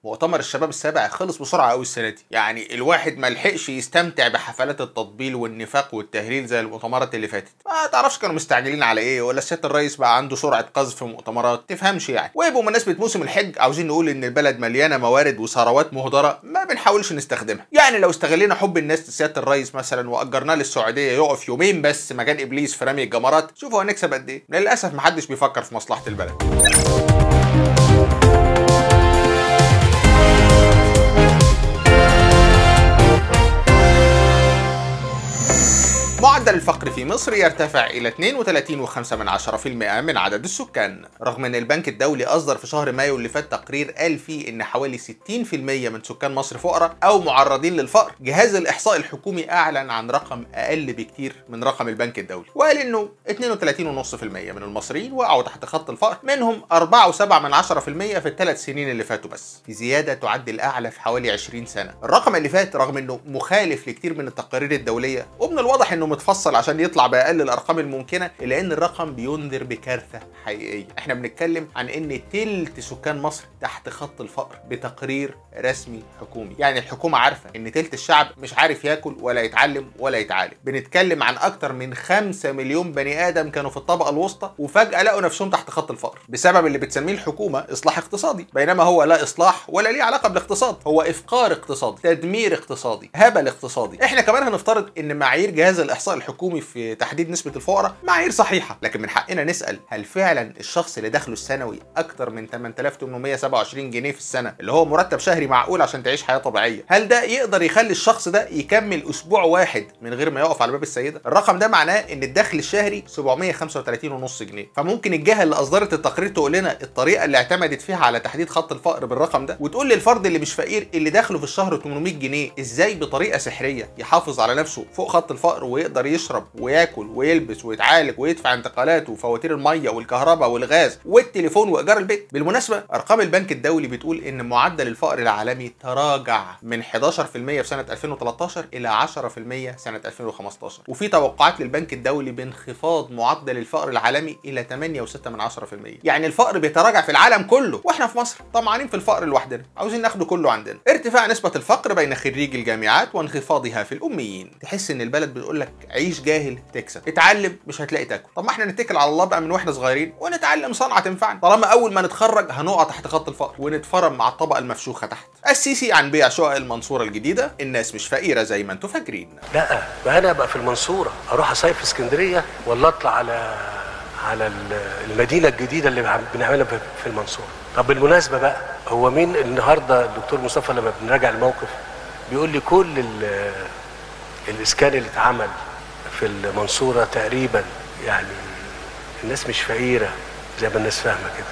مؤتمر الشباب السابع خلص بسرعه قوي السنه دي يعني الواحد ما لحقش يستمتع بحفلات التطبيل والنفاق والتهليل زي المؤتمرات اللي فاتت ما تعرفش كانوا مستعجلين على ايه ولا سياده الرئيس بقى عنده سرعه قذف في مؤتمرات تفهمش يعني وبمناسبه موسم الحج عاوزين نقول ان البلد مليانه موارد وثروات مهدره ما بنحاولش نستخدمها يعني لو استغلينا حب الناس لسياده الرئيس مثلا واجرناه للسعوديه يقف يومين بس مكان ابليس في رمي الجمرات شوفوا هنكسب قد ايه للاسف محدش بيفكر في مصلحه البلد معدل الفقر في مصر يرتفع إلى 32.5% من عدد السكان رغم أن البنك الدولي أصدر في شهر مايو اللي فات تقرير قال فيه أن حوالي 60% من سكان مصر فقراء أو معرضين للفقر جهاز الإحصاء الحكومي أعلن عن رقم أقل بكتير من رقم البنك الدولي وقال أنه 32.5% من المصريين وقعوا تحت خط الفقر منهم 4.7% في الثلاث سنين اللي فاتوا بس في زيادة تعد الأعلى في حوالي 20 سنة الرقم اللي فات رغم أنه مخالف لكتير من التقارير الدولية ومن الواضح أنه متفصل عشان يطلع باقل الارقام الممكنه الا ان الرقم بينذر بكارثه حقيقيه احنا بنتكلم عن ان تلت سكان مصر تحت خط الفقر بتقرير رسمي حكومي يعني الحكومه عارفه ان تلت الشعب مش عارف ياكل ولا يتعلم ولا يتعالج بنتكلم عن اكتر من 5 مليون بني ادم كانوا في الطبقه الوسطى وفجاه لقوا نفسهم تحت خط الفقر بسبب اللي بتسميه الحكومه اصلاح اقتصادي بينما هو لا اصلاح ولا ليه علاقه بالاقتصاد هو افقار اقتصادي تدمير اقتصادي هبل اقتصادي احنا كمان هنفترض ان معايير جهاز الاحصاء الحكومي في تحديد نسبه الفقراء معايير صحيحه لكن من حقنا نسال هل فعلا الشخص اللي دخله السنوي اكتر من 8827 جنيه في السنه اللي هو مرتب شهري معقول عشان تعيش حياه طبيعيه هل ده يقدر يخلي الشخص ده يكمل اسبوع واحد من غير ما يقف على باب السيده الرقم ده معناه ان الدخل الشهري 735.5 جنيه فممكن الجهه اللي اصدرت التقرير تقول لنا الطريقه اللي اعتمدت فيها على تحديد خط الفقر بالرقم ده وتقول للفرد اللي مش فقير اللي دخله في الشهر 800 جنيه ازاي بطريقه سحريه يحافظ على نفسه فوق خط الفقر ويقدر يشرب وياكل ويلبس ويتعالج ويدفع انتقالات وفواتير الميه والكهرباء والغاز والتليفون وايجار البيت بالمناسبه ارقام البنك الدولي بتقول ان معدل الفقر العالمي تراجع من 11% في سنه 2013 الى 10% سنه 2015 وفي توقعات للبنك الدولي بانخفاض معدل الفقر العالمي الى 8.6% يعني الفقر بيتراجع في العالم كله واحنا في مصر طمعانين في الفقر لوحدنا عاوزين ناخده كله عندنا ارتفاع نسبه الفقر بين خريجي الجامعات وانخفاضها في الاميين تحس ان البلد بتقول لك عيش جاهل تكسب اتعلم مش هتلاقي تاكل طب ما احنا نتكل على الله بقى من واحنا صغيرين ونتعلم صنعه تنفعنا طالما اول ما نتخرج هنقع تحت خط الفقر ونتفرم مع الطبقه المفشوخه تحت السيسي عن بيع شقق المنصوره الجديده الناس مش فقيره زي ما انتم فاكرين لا ما انا ابقى في المنصوره اروح اصيف في اسكندريه ولا اطلع على على ال- المدينه الجديده اللي عم- بنعملها في- في المنصوره طب بالمناسبه بقى هو مين النهارده الدكتور مصطفى لما بنراجع الموقف بيقول لي كل ال- الاسكان اللي اتعمل في المنصوره تقريبا يعني الناس مش فقيره زي ما الناس فاهمه كده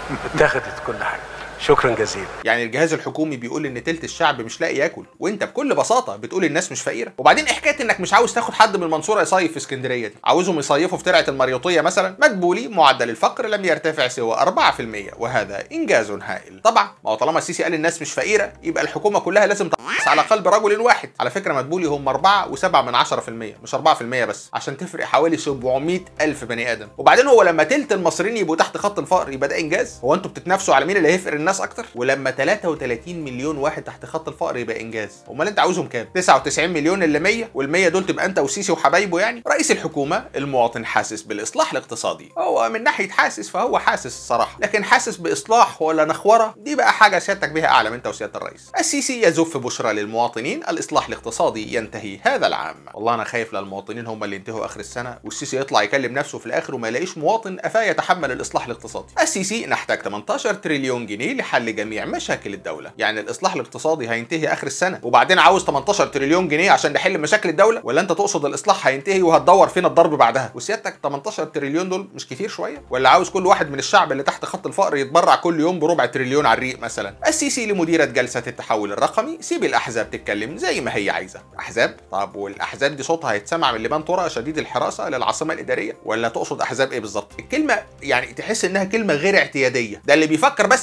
اتخذت كل حاجه شكرا جزيلا يعني الجهاز الحكومي بيقول ان تلت الشعب مش لاقي ياكل وانت بكل بساطه بتقول الناس مش فقيره وبعدين إيه حكايه انك مش عاوز تاخد حد من المنصوره يصيف في اسكندريه دي عاوزهم يصيفوا في ترعه المريوطيه مثلا مدبولي معدل الفقر لم يرتفع سوى 4% وهذا انجاز هائل طبعا ما هو طالما السيسي قال الناس مش فقيره يبقى الحكومه كلها لازم تقص على قلب رجل واحد على فكره مدبولي هم 4 و7 من 10% مش 4% بس عشان تفرق حوالي 700 الف بني ادم وبعدين هو لما تلت المصريين يبقوا تحت خط الفقر يبقى ده انجاز هو انتوا بتتنافسوا على مين اللي هيفقر الناس اكتر ولما 33 مليون واحد تحت خط الفقر يبقى انجاز امال انت عاوزهم كام 99 مليون اللي 100 وال100 دول تبقى انت وسيسي وحبايبه يعني رئيس الحكومه المواطن حاسس بالاصلاح الاقتصادي هو من ناحيه حاسس فهو حاسس الصراحه لكن حاسس باصلاح ولا نخوره دي بقى حاجه سيادتك بها اعلم انت وسياده الرئيس السيسي يزف بشرى للمواطنين الاصلاح الاقتصادي ينتهي هذا العام والله انا خايف للمواطنين هم اللي ينتهوا اخر السنه والسيسي يطلع يكلم نفسه في الاخر وما يلاقيش مواطن افاه يتحمل الاصلاح الاقتصادي السيسي نحتاج 18 تريليون جنيه لحل جميع مشاكل الدوله يعني الاصلاح الاقتصادي هينتهي اخر السنه وبعدين عاوز 18 تريليون جنيه عشان نحل مشاكل الدوله ولا انت تقصد الاصلاح هينتهي وهتدور فينا الضرب بعدها وسيادتك 18 تريليون دول مش كتير شويه ولا عاوز كل واحد من الشعب اللي تحت خط الفقر يتبرع كل يوم بربع تريليون على الريق مثلا السيسي لمديره جلسه التحول الرقمي سيب الاحزاب تتكلم زي ما هي عايزه احزاب طب والاحزاب دي صوتها هيتسمع من لبان طرق شديد الحراسه للعاصمه الاداريه ولا تقصد احزاب ايه بالظبط الكلمه يعني تحس انها كلمه غير اعتياديه ده اللي بيفكر بس يقول حزب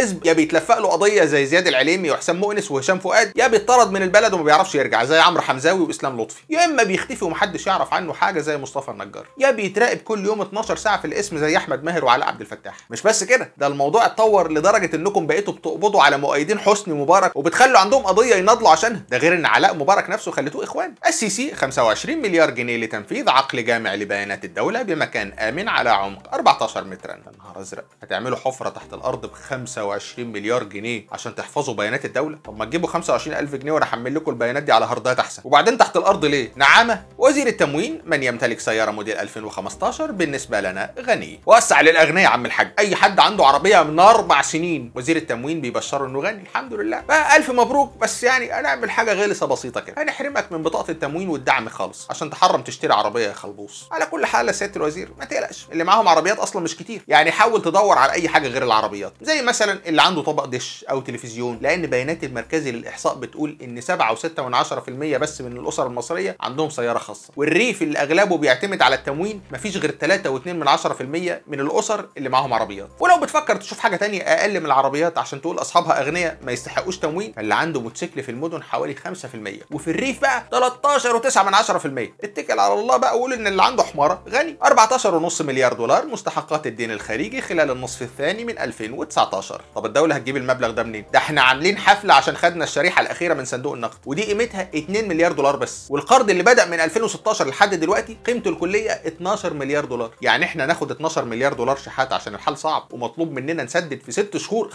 الحزب يا بيتلفق له قضيه زي زياد العليمي وحسام مؤنس وهشام فؤاد يا بيطرد من البلد وما بيعرفش يرجع زي عمرو حمزاوي واسلام لطفي يا اما بيختفي ومحدش يعرف عنه حاجه زي مصطفى النجار يا بيتراقب كل يوم 12 ساعه في الاسم زي احمد ماهر وعلاء عبد الفتاح مش بس كده ده الموضوع اتطور لدرجه انكم بقيتوا بتقبضوا على مؤيدين حسني مبارك وبتخلوا عندهم قضيه يناضلوا عشانها ده غير ان علاء مبارك نفسه خليتوه اخوان السيسي 25 مليار جنيه لتنفيذ عقل جامع لبيانات الدوله بمكان امن على عمق 14 مترا يا نهار ازرق هتعملوا حفره تحت الارض ب 25 مليار جنيه عشان تحفظوا بيانات الدوله طب ما تجيبوا 25000 جنيه وانا احمل لكم البيانات دي على هاردات احسن وبعدين تحت الارض ليه نعامه وزير التموين من يمتلك سياره موديل 2015 بالنسبه لنا غني وسع للاغنياء يا عم الحاج اي حد عنده عربيه من اربع سنين وزير التموين بيبشره انه غني الحمد لله بقى الف مبروك بس يعني هنعمل حاجه غلسه بسيطه كده هنحرمك من بطاقه التموين والدعم خالص عشان تحرم تشتري عربيه يا خلبوص على كل حال يا سياده الوزير ما تقلقش اللي معاهم عربيات اصلا مش كتير يعني حاول تدور على اي حاجه غير العربيات زي مثلا اللي عنده طبق دش او تلفزيون لان بيانات المركزي للاحصاء بتقول ان 7.6% بس من الاسر المصريه عندهم سياره خاصه والريف اللي اغلبه بيعتمد على التموين مفيش غير 3.2% من الاسر اللي معاهم عربيات ولو بتفكر تشوف حاجه تانية اقل من العربيات عشان تقول اصحابها اغنياء ما يستحقوش تموين فاللي عنده موتوسيكل في المدن حوالي 5% وفي الريف بقى 13.9% اتكل على الله بقى وقول ان اللي عنده حماره غني 14.5 مليار دولار مستحقات الدين الخارجي خلال النصف الثاني من 2019 طب الدوله هتجيب المبلغ ده منين ده احنا عاملين حفله عشان خدنا الشريحه الاخيره من صندوق النقد ودي قيمتها 2 مليار دولار بس والقرض اللي بدا من 2016 لحد دلوقتي قيمته الكليه 12 مليار دولار يعني احنا ناخد 12 مليار دولار شحات عشان الحال صعب ومطلوب مننا نسدد في 6 شهور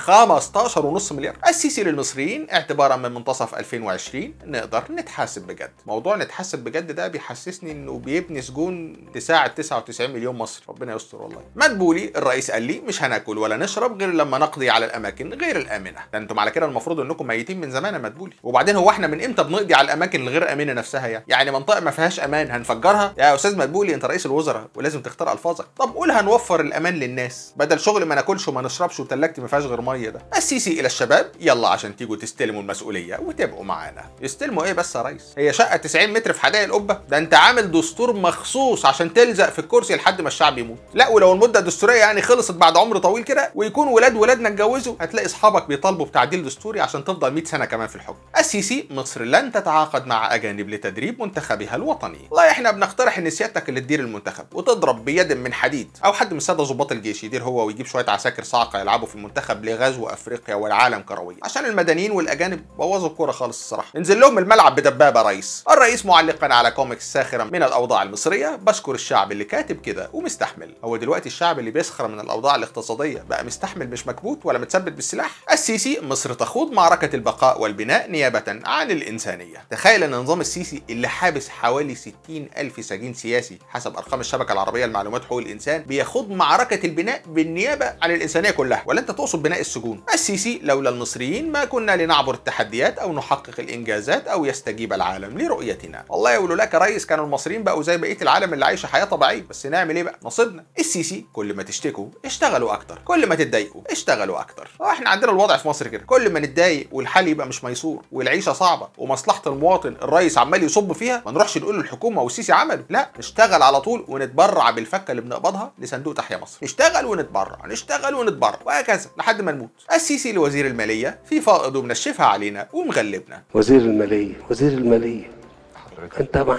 15.5 مليار السيسي للمصريين اعتبارا من منتصف 2020 نقدر نتحاسب بجد موضوع نتحاسب بجد ده بيحسسني انه بيبني سجون تساعد 99 مليون مصري ربنا يستر والله مدبولي الرئيس قال لي مش هناكل ولا نشرب غير لما نقضي على الاماكن غير الامنه ده انتم على كده المفروض انكم ميتين من زمان يا مدبولي وبعدين هو احنا من امتى بنقضي على الاماكن الغير امنه نفسها يعني يعني منطقه ما فيهاش امان هنفجرها يا استاذ مدبولي انت رئيس الوزراء ولازم تختار الفاظك طب قول هنوفر الامان للناس بدل شغل ما ناكلش وما نشربش وتلاجتي ما فيهاش غير ميه ده السيسي الى الشباب يلا عشان تيجوا تستلموا المسؤوليه وتبقوا معانا يستلموا ايه بس يا ريس هي شقه 90 متر في حدائق القبه ده انت عامل دستور مخصوص عشان تلزق في الكرسي لحد ما الشعب يموت لا ولو المده الدستوريه يعني خلصت بعد عمر طويل كده ويكون ولاد ولادنا اتجوزوا هتلاقي اصحابك بيطالبوا بتعديل دستوري عشان تفضل 100 سنه كمان في الحكم السيسي مصر لن تتعاقد مع اجانب لتدريب منتخبها الوطني والله احنا بنقترح ان سيادتك اللي تدير المنتخب وتضرب بيد من حديد او حد من الساده ضباط الجيش يدير هو ويجيب شويه عساكر صاعقه يلعبوا في المنتخب لغزو افريقيا والعالم كرويا عشان المدنيين والاجانب بوظوا الكوره خالص الصراحه انزل لهم الملعب بدبابه رئيس الرئيس معلقا على كوميكس ساخره من الاوضاع المصريه بشكر الشعب اللي كاتب كده ومستحمل هو دلوقتي الشعب اللي بيسخر من الاوضاع الاقتصاديه بقى مستحمل مش مكبوت ولا متثبت بالسلاح السيسي مصر تخوض معركه البقاء والبناء نيابه عن الانسانيه تخيل ان نظام السيسي اللي حابس حوالي 60 الف سجين سياسي حسب ارقام الشبكه العربيه لمعلومات حقوق الانسان بيخوض معركه البناء بالنيابه عن الانسانيه كلها ولا انت تقصد بناء السجون السيسي لولا المصريين ما كنا لنعبر التحديات او نحقق الانجازات او يستجيب العالم لرؤيتنا والله يقولوا لك يا ريس كانوا المصريين بقوا زي بقيه العالم اللي عايشه حياه طبيعيه بس نعمل ايه بقى نصيبنا السيسي كل ما تشتكوا اشتغلوا اكتر كل ما تتضايقوا اشتغلوا اكتر احنا عندنا الوضع في مصر كده كل ما نتضايق والحال يبقى مش ميسور والعيشه صعبه ومصلحه المواطن الرئيس عمال يصب فيها ما نروحش نقول للحكومه والسيسي عملوا لا نشتغل على طول ونتبرع بالفكه اللي بنقبضها لصندوق تحيا مصر نشتغل ونتبرع نشتغل ونتبرع وهكذا لحد ما نموت السيسي لوزير الماليه في فائض ومنشفها علينا ومغلبنا وزير الماليه وزير الماليه انت مع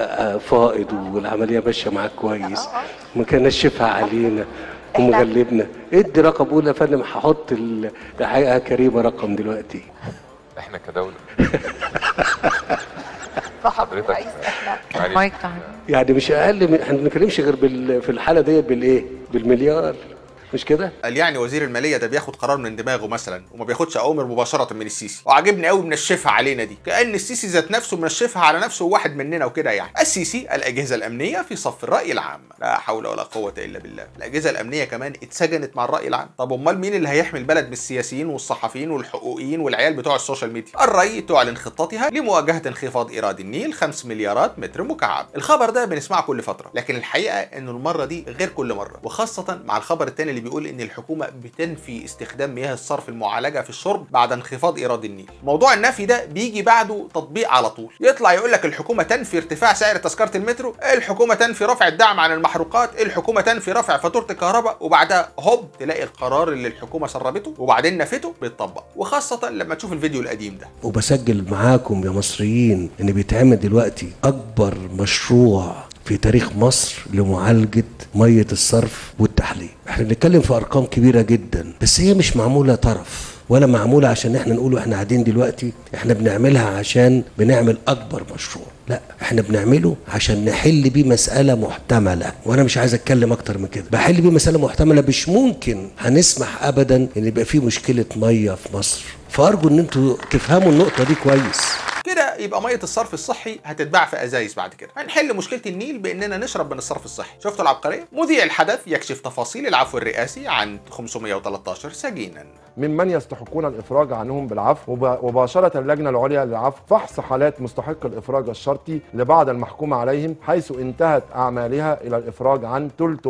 فائض والعمليه ماشيه معاك كويس مكنشفها علينا ومغلبنا ادي رقم قول يا فندم هحط ال- الحقيقه كريمه رقم دلوقتي احنا كدولة صحب حضرتك رئيس احنا معلش. المايك تعالى. يعني مش اقل من احنا ما بنتكلمش غير بال... في الحاله ديت بالايه بالمليار مش كده قال يعني وزير الماليه ده بياخد قرار من دماغه مثلا وما بياخدش اوامر مباشره من السيسي وعاجبني قوي منشفها علينا دي كان السيسي ذات نفسه منشفها على نفسه واحد مننا وكده يعني السيسي الاجهزه الامنيه في صف الراي العام لا حول ولا قوه الا بالله الاجهزه الامنيه كمان اتسجنت مع الراي العام طب امال مين اللي هيحمي البلد من السياسيين والصحفيين والحقوقيين والعيال بتوع السوشيال ميديا الراي تعلن خطتها لمواجهه انخفاض ايراد النيل 5 مليارات متر مكعب الخبر ده بنسمعه كل فتره لكن الحقيقه انه المره دي غير كل مره وخاصه مع الخبر الثاني اللي بيقول ان الحكومه بتنفي استخدام مياه الصرف المعالجه في الشرب بعد انخفاض ايراد النيل موضوع النفي ده بيجي بعده تطبيق على طول يطلع يقول لك الحكومه تنفي ارتفاع سعر تذكره المترو الحكومه تنفي رفع الدعم عن المحروقات الحكومه تنفي رفع فاتوره الكهرباء وبعدها هوب تلاقي القرار اللي الحكومه سربته وبعدين نفته بيتطبق وخاصه لما تشوف الفيديو القديم ده وبسجل معاكم يا مصريين ان بيتعمل دلوقتي اكبر مشروع في تاريخ مصر لمعالجة مية الصرف والتحلية احنا بنتكلم في ارقام كبيرة جدا بس هي مش معمولة طرف ولا معمولة عشان احنا نقول احنا قاعدين دلوقتي احنا بنعملها عشان بنعمل اكبر مشروع لا احنا بنعمله عشان نحل بيه مسألة محتملة وانا مش عايز اتكلم اكتر من كده بحل بيه مسألة محتملة مش ممكن هنسمح ابدا ان يبقى في مشكلة مية في مصر فارجو ان انتوا تفهموا النقطة دي كويس كده يبقى ميه الصرف الصحي هتتباع في ازايز بعد كده هنحل مشكله النيل باننا نشرب من الصرف الصحي شفتوا العبقريه مذيع الحدث يكشف تفاصيل العفو الرئاسي عن 513 سجينا ممن يستحقون الافراج عنهم بالعفو وب- وباشرت اللجنه العليا للعفو فحص حالات مستحق الافراج الشرطي لبعض المحكوم عليهم حيث انتهت اعمالها الى الافراج عن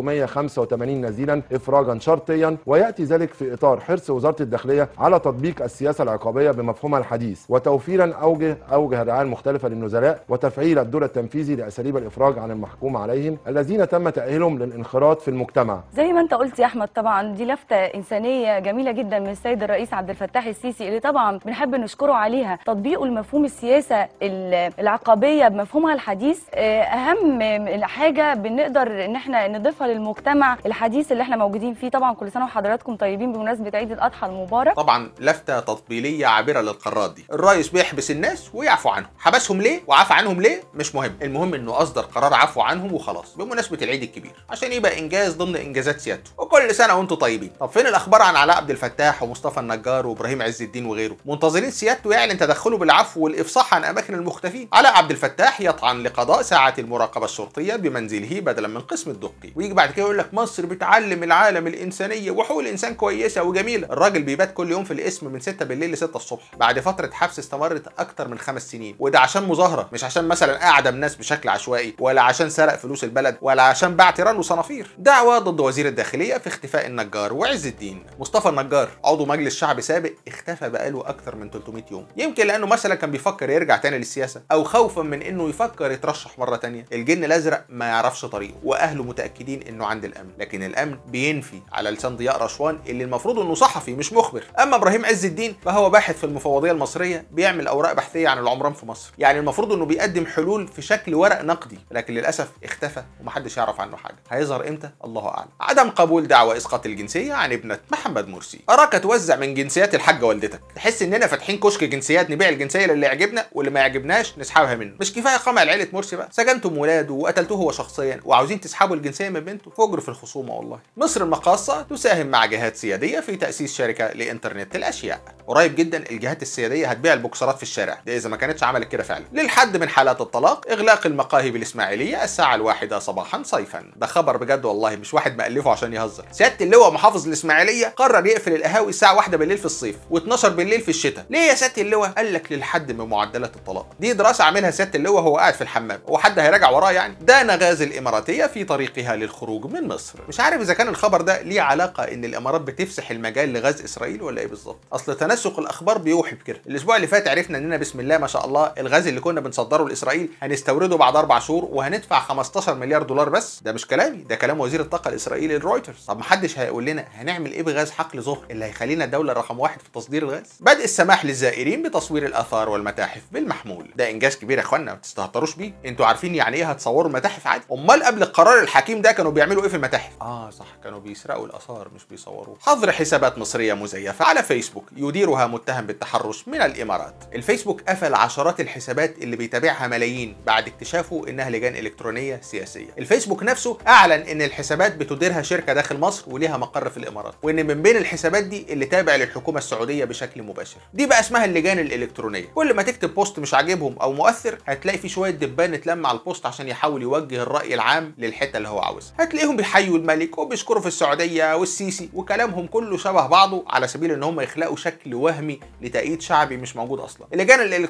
385 نزيلا افراجا شرطيا وياتي ذلك في اطار حرص وزاره الداخليه على تطبيق السياسه العقابيه بمفهومها الحديث وتوفيرا اوجه اوجه الرعايه المختلفه للنزلاء وتفعيل الدور التنفيذي لاساليب الافراج عن المحكوم عليهم الذين تم تاهيلهم للانخراط في المجتمع زي ما انت قلت يا احمد طبعا دي لفته انسانيه جميله جدا من السيد الرئيس عبد الفتاح السيسي اللي طبعا بنحب نشكره عليها تطبيقه لمفهوم السياسه ال- العقابيه بمفهومها الحديث آه، اهم حاجه بنقدر ان احنا نضيفها للمجتمع الحديث اللي احنا موجودين فيه طبعا كل سنه وحضراتكم طيبين بمناسبه عيد الاضحى المبارك طبعا لفته تطبيليه عابره للقارات دي الرئيس بيحبس الناس ويعفو عنهم حبسهم ليه وعفى عنهم ليه مش مهم المهم انه اصدر قرار عفو عنهم وخلاص بمناسبه العيد الكبير عشان يبقى انجاز ضمن انجازات سيادته وكل سنه وانتم طيبين طب فين الاخبار عن علاء عبد الفتاح ومصطفى النجار وابراهيم عز الدين وغيره منتظرين سيادته يعلن تدخله بالعفو والافصاح عن اماكن المختفين علاء عبد الفتاح يطعن لقضاء ساعات المراقبه الشرطيه بمنزله بدلا من قسم الدقي ويجي بعد كده يقول لك مصر بتعلم العالم الانسانيه وحقوق الانسان كويسه وجميله الراجل بيبات كل يوم في القسم من 6 بالليل ل 6 الصبح بعد فتره حبس استمرت اكتر من خمس سنين وده عشان مظاهره مش عشان مثلا اعدم ناس بشكل عشوائي ولا عشان سرق فلوس البلد ولا عشان باع تيران وصنافير دعوه ضد وزير الداخليه في اختفاء النجار وعز الدين مصطفى النجار عضو مجلس شعب سابق اختفى بقاله اكتر من 300 يوم يمكن لانه مثلا كان بيفكر يرجع تاني للسياسه او خوفا من انه يفكر يترشح مره تانية الجن الازرق ما يعرفش طريقه واهله متاكدين انه عند الامن لكن الامن بينفي على لسان ضياء رشوان اللي المفروض انه صحفي مش مخبر اما ابراهيم عز الدين فهو باحث في المفوضيه المصريه بيعمل اوراق بحثيه عن العمران في مصر يعني المفروض انه بيقدم حلول في شكل ورق نقدي لكن للاسف اختفى ومحدش يعرف عنه حاجه هيظهر امتى الله اعلم عدم قبول دعوى اسقاط الجنسيه عن ابنه محمد مرسي اراك توزع من جنسيات الحاجه والدتك تحس اننا فاتحين كشك جنسيات نبيع الجنسيه للي يعجبنا واللي ما يعجبناش نسحبها منه مش كفايه قمع لعيله مرسي بقى سجنتم ولاده وقتلتوه هو شخصيا وعاوزين تسحبوا الجنسيه من بنته فجر في الخصومه والله مصر المقاصه تساهم مع جهات سياديه في تاسيس شركه لانترنت الاشياء قريب جدا الجهات السياديه هتبيع البوكسرات في الشارع ده اذا ما كانتش عملت كده فعلا للحد من حالات الطلاق اغلاق المقاهي بالاسماعيليه الساعه الواحدة صباحا صيفا ده خبر بجد والله مش واحد مألفه عشان يهزر سياده اللواء محافظ الاسماعيليه قرر يقفل القهاوي الساعه واحدة بالليل في الصيف و12 بالليل في الشتاء ليه يا سياده اللواء قال لك للحد من معدلات الطلاق دي دراسه عاملها سياده اللواء وهو قاعد في الحمام هو حد هيراجع وراه يعني ده نغاز الاماراتيه في طريقها للخروج من مصر مش عارف اذا كان الخبر ده ليه علاقه ان الامارات بتفسح المجال لغاز اسرائيل ولا ايه بالظبط اصل تنسق الاخبار بيوحي بكده الاسبوع اللي فات عرفنا اننا بسم الله ما شاء الله الغاز اللي كنا بنصدره لاسرائيل هنستورده بعد اربع شهور وهندفع 15 مليار دولار بس ده مش كلامي ده كلام وزير الطاقه الاسرائيلي لرويترز طب محدش هيقول لنا هنعمل ايه بغاز حقل ظهر اللي هيخلينا الدوله رقم واحد في تصدير الغاز بدء السماح للزائرين بتصوير الاثار والمتاحف بالمحمول ده انجاز كبير يا اخوانا ما تستهتروش بيه انتوا عارفين يعني ايه هتصوروا المتاحف عادي امال قبل القرار الحكيم ده كانوا بيعملوا ايه في المتاحف اه صح كانوا بيسرقوا الاثار مش بيصوروها حظر حسابات مصريه مزيفه على فيسبوك يديرها متهم بالتحرش من الامارات الفيسبوك قفل عشرات الحسابات اللي بيتابعها ملايين بعد اكتشافه انها لجان الكترونيه سياسيه الفيسبوك نفسه اعلن ان الحسابات بتديرها شركه داخل مصر وليها مقر في الامارات وان من بين الحسابات دي اللي تابع للحكومه السعوديه بشكل مباشر دي بقى اسمها اللجان الالكترونيه كل ما تكتب بوست مش عاجبهم او مؤثر هتلاقي في شويه دبان اتلم على البوست عشان يحاول يوجه الراي العام للحته اللي هو عاوزها هتلاقيهم بيحيوا الملك وبيشكروا في السعوديه والسيسي وكلامهم كله شبه بعضه على سبيل ان هم يخلقوا شكل وهمي لتأييد شعبي مش موجود اصلا اللجان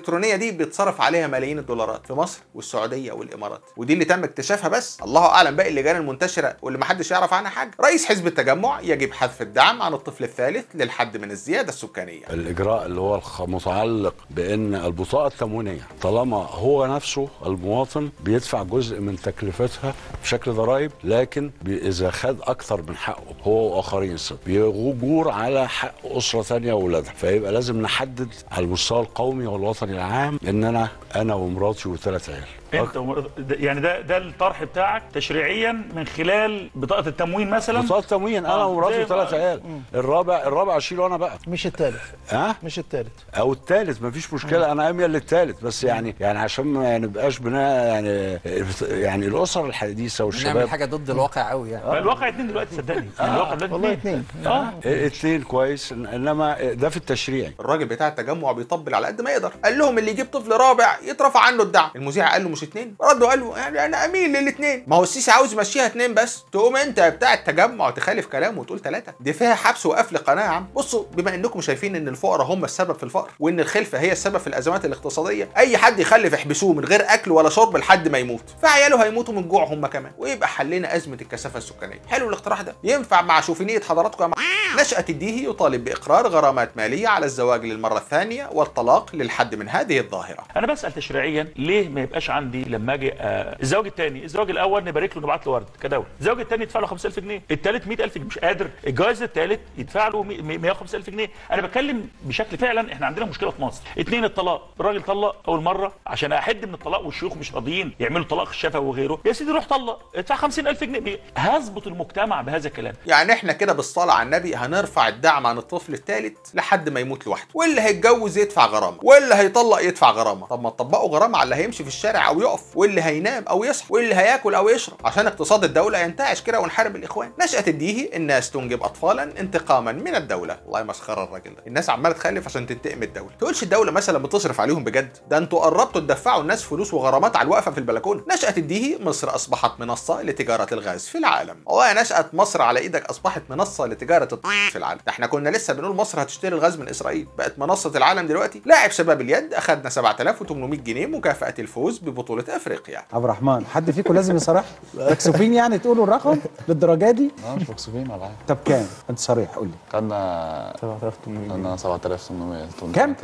الالكترونيه دي بيتصرف عليها ملايين الدولارات في مصر والسعوديه والامارات ودي اللي تم اكتشافها بس الله اعلم باقي اللجان المنتشره واللي محدش يعرف عنها حاجه رئيس حزب التجمع يجب حذف الدعم عن الطفل الثالث للحد من الزياده السكانيه الاجراء اللي هو الخ- متعلق بان البطاقه التموينيه طالما هو نفسه المواطن بيدفع جزء من تكلفتها بشكل ضرائب لكن بي- اذا خد اكثر من حقه هو واخرين ست بيجور على حق اسره ثانيه واولادها فيبقى لازم نحدد على المستوى القومي والوطني العام ان انا انا ومراتي وثلاث عيال انت ومر- ده- يعني ده ده الطرح بتاعك تشريعيا من خلال بطاقه التموين مثلا بطاقه تموين انا آه، ومراتي زي وثلاث ما- عيال الرابع الرابع اشيله انا بقى مش الثالث ها مش الثالث او الثالث مفيش مشكله انا اميل للثالث بس يعني يعني عشان ما نبقاش بناء يعني يعني الاسر الحديثه نعمل والشباب حاجه ضد الواقع قوي يعني بقى الواقع اتنين دلوقتي صدقني الواقع دلوقتي والله اتنين اثنين اه اثنين كويس انما ده في التشريعي الراجل بتاع التجمع بيطبل على قد ما يقدر قال لهم اللي يجيب طفل رابع يترفع عنه الدعم المذيع قال له مش اتنين ردوا قال له يعني انا اميل للاثنين ما هو السيسي عاوز يمشيها اتنين بس تقوم انت بتاع التجمع تخالف كلامه وتقول ثلاثه دي فيها حبس وقفل قناه يا عم بصوا بما انكم شايفين ان الفقراء هم السبب في الفقر وان الخلفه هي السبب في الازمات الاقتصاديه اي حد يخلف يحبسوه من غير اكل ولا شرب لحد ما يموت فعياله هيموتوا من جوع هم كمان ويبقى حلنا ازمه الكثافه السكانيه حلو الاقتراح ده ينفع مع شوفينيه حضراتكم يا مع- نشأة الديهي يطالب بإقرار غرامات مالية على الزواج للمرة الثانية والطلاق للحد من هذه الظاهرة انا بسال تشريعيا ليه ما يبقاش عندي لما اجي آه الزواج الثاني الزواج الاول نبارك له نبعت له ورد كدوله الزواج الثاني يدفع له 5000 جنيه الثالث 100000 جنيه مش قادر الجواز الثالث يدفع له 105000 جنيه انا بتكلم بشكل فعلا احنا عندنا مشكله في مصر اثنين الطلاق الراجل طلق اول مره عشان احد من الطلاق والشيوخ مش راضيين يعملوا طلاق الشفوي وغيره يا سيدي روح طلق ادفع 50000 جنيه هظبط المجتمع بهذا الكلام يعني احنا كده بالصلاة على النبي هنرفع الدعم عن الطفل الثالث لحد ما يموت لوحده واللي هيتجوز يدفع غرامة واللي هيطلق يدفع غرامة طب ما تطبقوا غرامة على اللي هيمشي في الشارع او يقف واللي هينام او يصحى واللي هياكل او يشرب عشان اقتصاد الدولة ينتعش كده ونحارب الاخوان نشأة الديهي الناس تنجب اطفالا انتقاما من الدولة الله مسخرة الراجل ده الناس عمالة تخلف عشان تنتقم من الدولة تقولش الدولة مثلا بتصرف عليهم بجد ده انتوا قربتوا تدفعوا الناس فلوس وغرامات على الوقفة في البلكونة نشأة الديهي مصر اصبحت منصة لتجارة الغاز في العالم والله يا نشأة مصر على ايدك اصبحت منصة لتجارة الط- في العالم ده احنا كنا لسه بنقول مصر هتشتري الغاز من اسرائيل بقت منصة العالم دلوقتي لاعب شباب اليد اخدنا 7800 جنيه مكافأة الفوز ببطولة افريقيا عبد الرحمن حد فيكم لازم يصرح مكسوفين يعني تقولوا الرقم للدرجه دي لا مش مكسوفين ولا حاجه طب كام انت صريح قول لي خدنا 7800 خدنا 7800 كام؟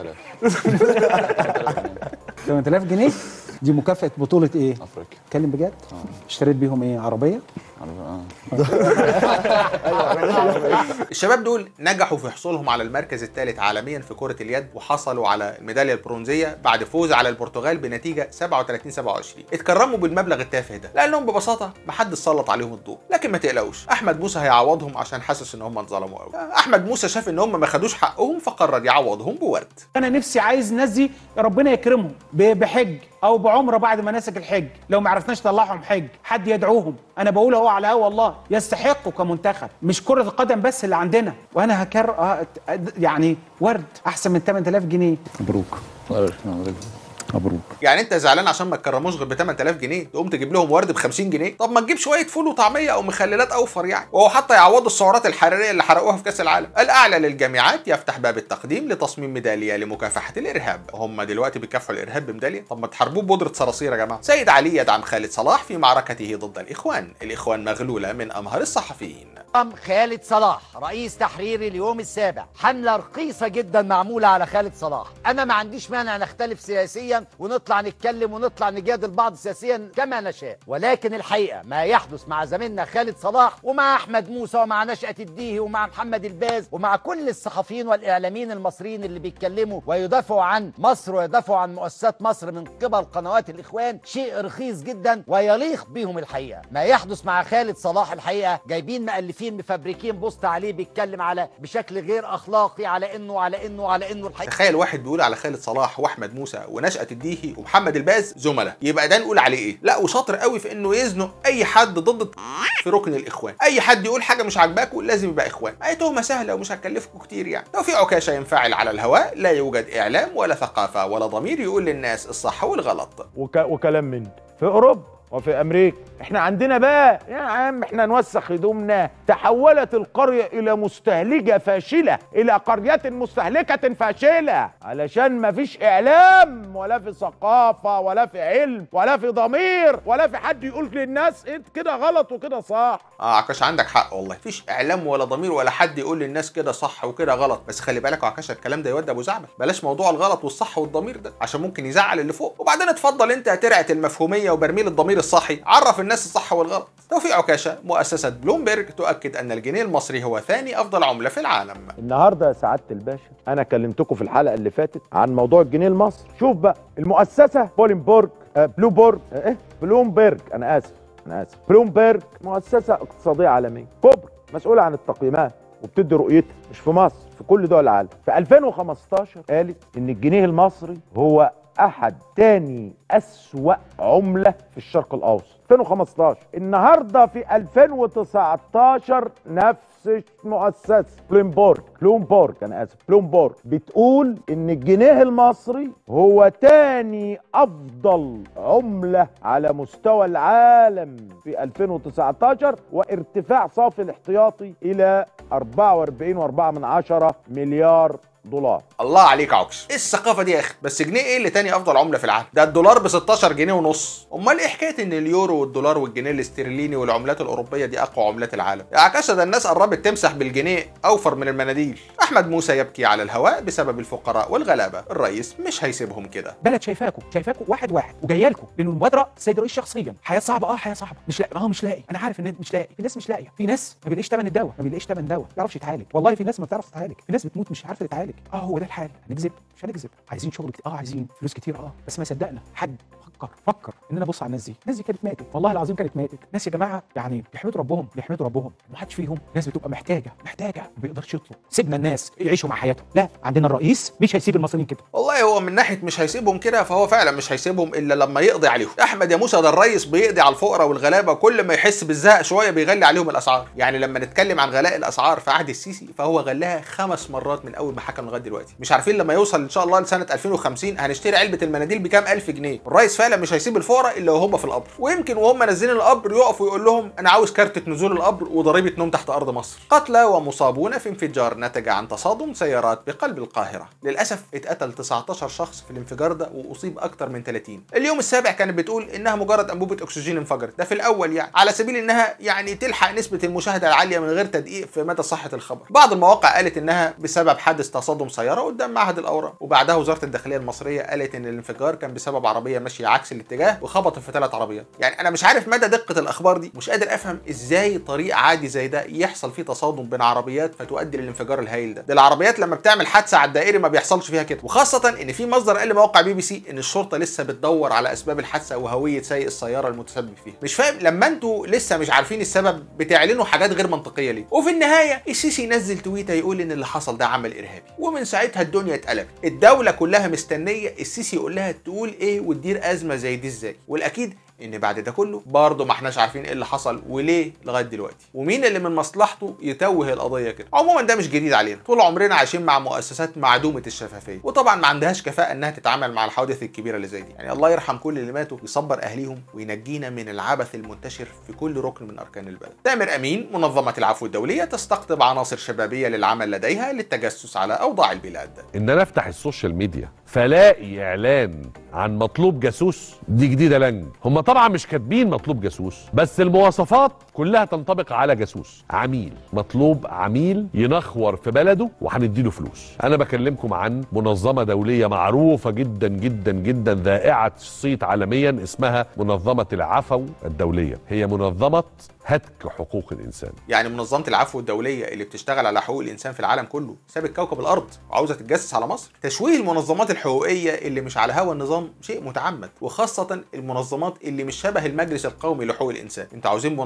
8000 8000 جنيه دي مكافاه بطوله ايه افريقيا اتكلم بجد اشتريت بيهم ايه عربيه اه الشباب دول نجحوا في حصولهم على المركز الثالث عالميا في كرة اليد وحصلوا على الميدالية البرونزية بعد فوز على البرتغال بنتيجة 37 27 اتكرموا بالمبلغ التافه ده لانهم ببساطة ما حد سلط عليهم الضوء لكن ما تقلقوش احمد موسى هيعوضهم عشان حاسس ان هم اتظلموا قوي احمد موسى شاف ان هم ما خدوش حقهم فقرر يعوضهم بورد انا نفسي عايز الناس دي ربنا يكرمهم ب- بحج او بعمره بعد مناسك الحج لو ما عرفناش نطلعهم حج حد يدعوهم انا بقول اهو على هوا والله يستحقوا كمنتخب مش كره القدم بس اللي عندنا وانا هكر آه، يعني ورد احسن من 8000 جنيه مبروك مبروك يعني انت زعلان عشان ما تكرموش غير ب 8000 جنيه تقوم تجيب لهم ورد ب 50 جنيه طب ما تجيب شويه فول وطعميه او مخللات اوفر يعني وهو حتى يعوضوا السعرات الحراريه اللي حرقوها في كاس العالم الاعلى للجامعات يفتح باب التقديم لتصميم ميداليه لمكافحه الارهاب هم دلوقتي بيكافحوا الارهاب بميداليه طب ما تحاربوه ببودره صراصير يا جماعه سيد علي يدعم خالد صلاح في معركته ضد الاخوان الاخوان مغلوله من امهر الصحفيين أم خالد صلاح رئيس تحرير اليوم السابع حملة رخيصة جدا معمولة على خالد صلاح أنا ما عنديش مانع نختلف سياسيا ونطلع نتكلم ونطلع نجادل بعض سياسيا كما نشاء ولكن الحقيقة ما يحدث مع زميلنا خالد صلاح ومع أحمد موسى ومع نشأة الديهي ومع محمد الباز ومع كل الصحفيين والإعلاميين المصريين اللي بيتكلموا ويدافعوا عن مصر ويدافعوا عن مؤسسات مصر من قبل قنوات الإخوان شيء رخيص جدا ويليق بهم الحقيقة ما يحدث مع خالد صلاح الحقيقة جايبين مؤلفين مفبركين بوست عليه بيتكلم على بشكل غير أخلاقي على إنه على إنه على إنه الحقيقة تخيل واحد بيقول على خالد صلاح واحمد موسى ونشأة الديهي ومحمد الباز زملاء يبقى ده نقول عليه ايه لا وشاطر قوي في انه يزنق اي حد ضد في ركن الاخوان اي حد يقول حاجه مش عاجباكوا لازم يبقى اخوان اي تهمه سهله ومش هتكلفكم كتير يعني لو في عكاشه ينفعل على الهواء لا يوجد اعلام ولا ثقافه ولا ضمير يقول للناس الصح والغلط وك... وكلام من ده في اوروبا وفي امريكا احنا عندنا بقى يا عم احنا نوسخ هدومنا تحولت القريه الى مستهلكه فاشله الى قريه مستهلكه فاشله علشان ما فيش اعلام ولا في ثقافه ولا في علم ولا في ضمير ولا في حد يقول للناس إيه كده غلط وكده صح اه عكاش عندك حق والله مفيش اعلام ولا ضمير ولا حد يقول للناس كده صح وكده غلط بس خلي بالك يا عكاش الكلام ده يودي ابو زعبل بلاش موضوع الغلط والصح والضمير ده عشان ممكن يزعل اللي فوق وبعدين اتفضل انت ترعه المفهوميه وبرميل الضمير الصحي عرف الناس الصح والغلط توفيق عكاشه مؤسسه بلومبرج تؤكد ان الجنيه المصري هو ثاني افضل عمله في العالم النهارده يا سعاده الباشا انا كلمتكم في الحلقه اللي فاتت عن موضوع الجنيه المصري شوف بقى المؤسسه بولنبورج آه بلوبورج آه ايه بلومبرج انا اسف انا اسف بلومبرج مؤسسه اقتصاديه عالميه كبرى مسؤوله عن التقييمات وبتدي رؤيتها مش في مصر في كل دول العالم في 2015 قالت ان الجنيه المصري هو احد تاني اسوا عمله في الشرق الاوسط 2015 النهارده في 2019 نفس مؤسسه بلومبورج بلومبورج انا اسف بلومبورج بتقول ان الجنيه المصري هو تاني افضل عمله على مستوى العالم في 2019 وارتفاع صافي الاحتياطي الى 44.4 من عشرة مليار دولار الله عليك يا عكس ايه الثقافه دي يا اخي بس جنيه ايه اللي تاني افضل عمله في العالم ده الدولار ب 16 جنيه ونص امال ايه حكايه ان اليورو والدولار والجنيه الاسترليني والعملات الاوروبيه دي اقوى عملات العالم يا عكاشة ده الناس قربت تمسح بالجنيه اوفر من المناديل احمد موسى يبكي على الهواء بسبب الفقراء والغلابه الرئيس مش هيسيبهم كده بلد شايفاكم شايفاكم واحد واحد وجايه لكم لان المبادره السيد الرئيس شخصيا حياه صعبه اه حياه صعبه مش لاقي اه مش لاقي انا عارف ان مش لاقي في ناس مش لاقيه في ناس ما بيلاقيش ثمن الدواء ما بيلاقيش ثمن دواء ما بيعرفش يتعالج والله في ناس ما بتعرف تتعالج في ناس بتموت مش عارفه تتعالج اه هو ده الحال هنكذب مش هنكذب عايزين شغل كتير اه عايزين فلوس كتير اه بس ما صدقنا حد فكر فكر ان انا ابص على الناس دي الناس دي كانت ماتت والله العظيم كانت ماتت ناس يا جماعه يعني بيحمدوا ربهم بيحمدوا ربهم ما حدش فيهم ناس بتبقى محتاجه محتاجه ما بيقدرش يطلب سيبنا الناس يعيشوا مع حياتهم لا عندنا الرئيس مش هيسيب المصريين كده والله هو من ناحيه مش هيسيبهم كده فهو فعلا مش هيسيبهم الا لما يقضي عليهم احمد يا موسى ده الريس بيقضي على الفقراء والغلابه كل ما يحس بالزهق شويه بيغلي عليهم الاسعار يعني لما نتكلم عن غلاء الاسعار في عهد السيسي فهو غلاها خمس مرات من اول ما حكم لغايه دلوقتي مش عارفين لما يوصل ان شاء الله لسنه 2050 هنشتري علبه المناديل بكام الف جنيه الريس فعلا مش هيسيب الفقراء الا وهم في القبر ويمكن وهم نازلين القبر يقفوا يقول لهم انا عاوز كارتة نزول القبر وضريبه نوم تحت ارض مصر قتلى ومصابون في انفجار نتج عن تصادم سيارات بقلب القاهره للاسف اتقتل 19 شخص في الانفجار ده واصيب اكتر من 30 اليوم السابع كانت بتقول انها مجرد انبوبه اكسجين انفجرت ده في الاول يعني على سبيل انها يعني تلحق نسبه المشاهده العاليه من غير تدقيق في مدى صحه الخبر بعض المواقع قالت انها بسبب حادث تصادم سياره قدام معهد الاورام وبعدها وزاره الداخليه المصريه قالت ان الانفجار كان بسبب عربيه ماشيه عكس الاتجاه وخبطت في ثلاث عربيات يعني انا مش عارف مدى دقه الاخبار دي مش قادر افهم ازاي طريق عادي زي ده يحصل فيه تصادم بين عربيات فتؤدي للانفجار الهائل ده ده العربيات لما بتعمل حادثه على الدائري ما بيحصلش فيها كده وخاصه ان في مصدر قال لموقع بي بي سي ان الشرطه لسه بتدور على اسباب الحادثه وهويه سايق السياره المتسبب فيها مش فاهم لما انتوا لسه مش عارفين السبب بتعلنوا حاجات غير منطقيه ليه وفي النهايه السيسي ينزل تويته يقول ان اللي حصل ده عمل ارهابي ومن ساعتها الدنيا اتقلبت الدوله كلها مستنيه السيسي يقول لها تقول ايه وتدير ازمه زي دي ازاي والاكيد ان بعد ده كله برضه ما احناش عارفين ايه اللي حصل وليه لغايه دلوقتي ومين اللي من مصلحته يتوه القضيه كده عموما ده مش جديد علينا طول عمرنا عايشين مع مؤسسات معدومه الشفافيه وطبعا ما عندهاش كفاءه انها تتعامل مع الحوادث الكبيره اللي زي دي يعني الله يرحم كل اللي ماتوا ويصبر اهليهم وينجينا من العبث المنتشر في كل ركن من اركان البلد تامر امين منظمه العفو الدوليه تستقطب عناصر شبابيه للعمل لديها للتجسس على اوضاع البلاد ان انا افتح السوشيال ميديا فلاقي اعلان عن مطلوب جاسوس دي جديده لنج هم طبعا مش كاتبين مطلوب جاسوس بس المواصفات كلها تنطبق على جاسوس عميل مطلوب عميل ينخور في بلده وهنديله فلوس انا بكلمكم عن منظمه دوليه معروفه جدا جدا جدا ذائعه الصيت عالميا اسمها منظمه العفو الدوليه هي منظمه هتك حقوق الانسان يعني منظمه العفو الدوليه اللي بتشتغل على حقوق الانسان في العالم كله سابت كوكب الارض وعاوزه تتجسس على مصر تشويه المنظمات الحقوقيه اللي مش على هوا النظام شيء متعمد وخاصه المنظمات اللي مش شبه المجلس القومي لحقوق الانسان انتوا عاوزين منظمات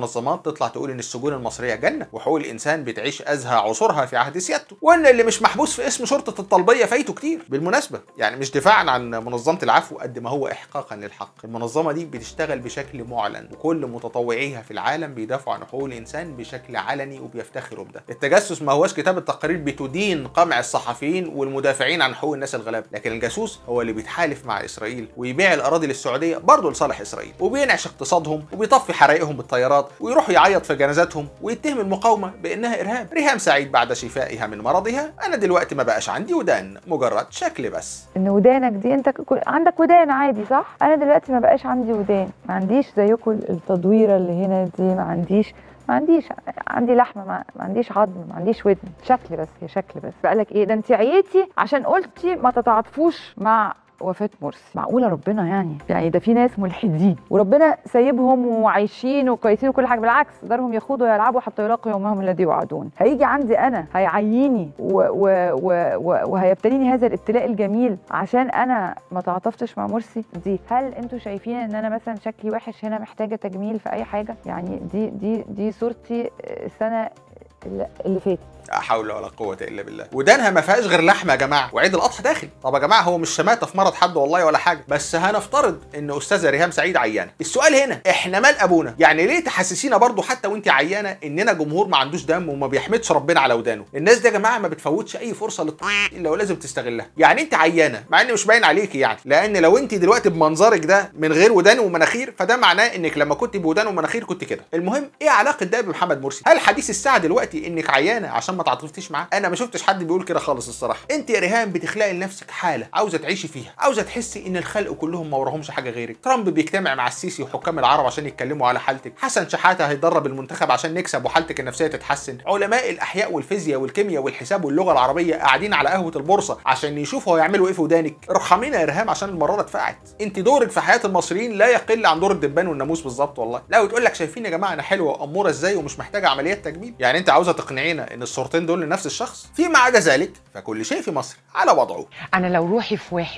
تطلع تقول ان السجون المصريه جنه وحقوق الانسان بتعيش ازهى عصورها في عهد سيادته وان اللي مش محبوس في اسم شرطه الطلبيه فايته كتير بالمناسبه يعني مش دفاعا عن منظمه العفو قد ما هو احقاقا للحق المنظمه دي بتشتغل بشكل معلن وكل متطوعيها في العالم بيدافعوا عن حقوق الانسان بشكل علني وبيفتخروا بده التجسس ما هوش كتابه تقارير بتدين قمع الصحفيين والمدافعين عن حقوق الناس الغلابه لكن الجاسوس هو اللي بيتحالف مع اسرائيل ويبيع الاراضي للسعوديه برضه لصالح اسرائيل وبينعش اقتصادهم وبيطفي حرائقهم بالطيارات ويروح يعيط في جنازاتهم ويتهم المقاومه بانها ارهاب ريهام سعيد بعد شفائها من مرضها انا دلوقتي ما بقاش عندي ودان مجرد شكل بس ان ودانك دي انت كل... عندك ودان عادي صح انا دلوقتي ما بقاش عندي ودان ما عنديش زيكم التدويره اللي هنا دي ما عنديش ما عنديش عندي لحمه ما, ما عنديش عظم ما عنديش ودن شكل بس هي شكل بس بقى لك ايه ده انت عيتي عشان قلتي ما تتعاطفوش مع وفاة مرسي معقولة ربنا يعني يعني ده في ناس ملحدين وربنا سايبهم وعايشين وكويسين وكل حاجة بالعكس دارهم يخوضوا ويلعبوا حتى يلاقوا يومهم الذي يوعدون هيجي عندي أنا هيعيني و و و و وهيبتليني هذا الابتلاء الجميل عشان أنا ما تعاطفتش مع مرسي دي هل أنتوا شايفين إن أنا مثلا شكلي وحش هنا محتاجة تجميل في أي حاجة يعني دي دي دي صورتي السنة اللي فاتت لا حول ولا قوة إلا بالله ودانها ما فيهاش غير لحمة يا جماعة وعيد الأضحى داخل طب يا جماعة هو مش شماتة في مرض حد والله ولا حاجة بس هنفترض إن أستاذة ريهام سعيد عيانة السؤال هنا إحنا مال أبونا يعني ليه تحسسينا برضو حتى وأنت عيانة إننا جمهور ما عندوش دم وما بيحمدش ربنا على ودانه الناس دي يا جماعة ما بتفوتش أي فرصة للط إلا ولازم تستغلها يعني أنت عيانة مع إن مش باين عليكي يعني لأن لو أنت دلوقتي بمنظرك ده من غير ودان ومناخير فده معناه إنك لما كنت بودان ومناخير كنت كده المهم إيه علاقة ده بمحمد مرسي هل حديث الساعة دلوقتي إنك عيانة عشان ما تعاطفتيش معاه انا ما شفتش حد بيقول كده خالص الصراحه انت يا ريهام بتخلقي لنفسك حاله عاوزه تعيشي فيها عاوزه تحسي ان الخلق كلهم ما وراهمش حاجه غيرك ترامب بيجتمع مع السيسي وحكام العرب عشان يتكلموا على حالتك حسن شحاته هيدرب المنتخب عشان نكسب وحالتك النفسيه تتحسن علماء الاحياء والفيزياء والكيمياء والحساب واللغه العربيه قاعدين على قهوه البورصه عشان يشوفوا هيعملوا ايه في ودانك ارحمينا يا ريهام عشان المراره اتفقعت انت دورك في حياه المصريين لا يقل عن دور الدبان والناموس بالظبط والله لا وتقول لك شايفين يا جماعه انا حلوه واموره ازاي ومش محتاجه عمليات تجميل يعني انت عاوزه تقنعينا ان الصورتين دول لنفس الشخص فيما عدا ذلك فكل شيء في مصر على وضعه انا لو روحي في واحد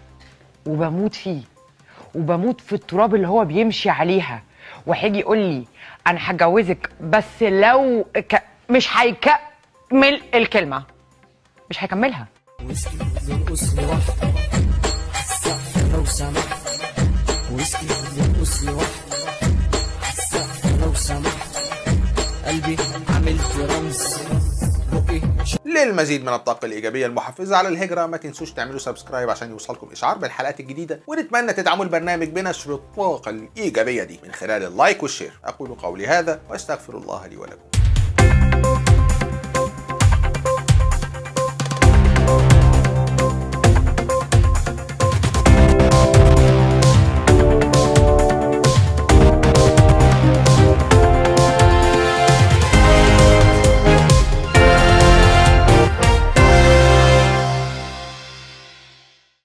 وبموت فيه وبموت في التراب اللي هو بيمشي عليها وهيجي يقول لي انا هتجوزك بس لو ك... مش هيكمل الكلمه مش هيكملها ويسكي بنرقص لوحده السقف لو سمحت ويسكي بنرقص لوحده السقف لو سمحت قلبي عملت رمز بقي للمزيد من الطاقة الإيجابية المحفزة على الهجرة ما تنسوش تعملوا سبسكرايب عشان يوصلكم إشعار بالحلقات الجديدة ونتمنى تدعموا البرنامج بنشر الطاقة الإيجابية دي من خلال اللايك والشير أقول قولي هذا وأستغفر الله لي ولكم